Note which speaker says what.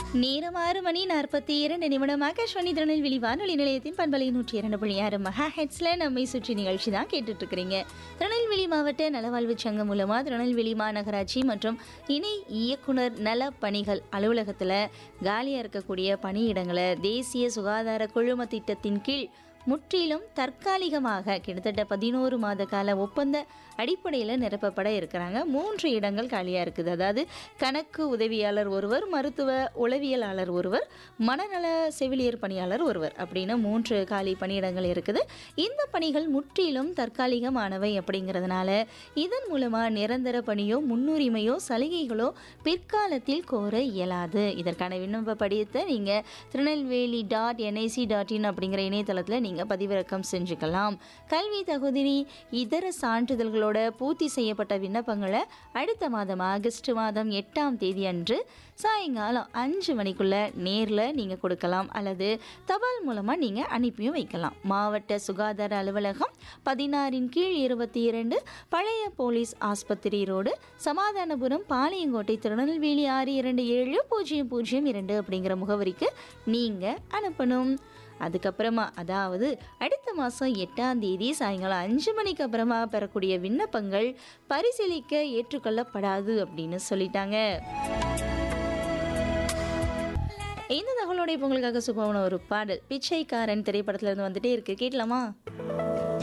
Speaker 1: நேரம் ஆறு மணி நாற்பத்தி இரண்டு நிமிடம் ஆகாஷ்வாணி திருநெல்வேலி வானொலி நிலையத்தின் பண்பலை நூற்றி இரண்டு புள்ளி ஆறு மகா ஹெட்ஸ்ல நம்மை சுற்றி நிகழ்ச்சி தான் கேட்டுட்டு இருக்கிறீங்க திருநெல்வேலி மாவட்ட நலவாழ்வு சங்கம் மூலமா திருநெல்வேலி மாநகராட்சி மற்றும் இணை இயக்குனர் நல பணிகள் அலுவலகத்தில் காலியாக இருக்கக்கூடிய பணியிடங்களை தேசிய சுகாதார குழும திட்டத்தின் கீழ் முற்றிலும் தற்காலிகமாக கிட்டத்தட்ட பதினோரு மாத கால ஒப்பந்த அடிப்படையில் நிரப்பப்பட இருக்கிறாங்க மூன்று இடங்கள் காலியாக இருக்குது அதாவது கணக்கு உதவியாளர் ஒருவர் மருத்துவ உளவியலாளர் ஒருவர் மனநல செவிலியர் பணியாளர் ஒருவர் அப்படின்னு மூன்று காலி பணியிடங்கள் இருக்குது இந்த பணிகள் முற்றிலும் தற்காலிகமானவை அப்படிங்கிறதுனால இதன் மூலமாக நிரந்தர பணியோ முன்னுரிமையோ சலுகைகளோ பிற்காலத்தில் கோர இயலாது இதற்கான விண்ணப்ப படியத்தை நீங்கள் Tirunelveli dot NIC dot in அப்படிங்கிற இணையதளத்தில் நீங்கள் பதிவிறக்கம் செஞ்சுக்கலாம் கல்வி தகுதி இதர சான்றிதழ்களோட பூர்த்தி செய்யப்பட்ட விண்ணப்பங்களை அடுத்த மாதம் ஆகஸ்ட் மாதம் எட்டாம் தேதி அன்று சாயங்காலம் அஞ்சு மணிக்குள்ள நேரில் நீங்கள் கொடுக்கலாம் அல்லது தபால் மூலமாக நீங்கள் அனுப்பியும் வைக்கலாம் மாவட்ட சுகாதார அலுவலகம் பதினாறின் கீழ் இருபத்தி இரண்டு பழைய போலீஸ் ஆஸ்பத்திரி ரோடு சமாதானபுரம் பாளையங்கோட்டை திருநெல்வேலி ஆறு இரண்டு ஏழு பூஜ்ஜியம் பூஜ்ஜியம் இரண்டு அப்படிங்கிற முகவரிக்கு நீங்கள் அனுப்பணும் அதுக்கப்புறமா அதாவது அடுத்த மாதம் எட்டாம் தேதி சாயங்காலம் அஞ்சு மணிக்கு அப்புறமா பெறக்கூடிய விண்ணப்பங்கள் பரிசீலிக்க ஏற்றுக்கொள்ளப்படாது அப்படின்னு சொல்லிட்டாங்க இந்த தகவலோட இப்போ உங்களுக்காக சுபமான ஒரு பாடல் பிச்சைக்காரன் திரைப்படத்துல இருந்து வந்துட்டே இருக்கு கேட்கலாமா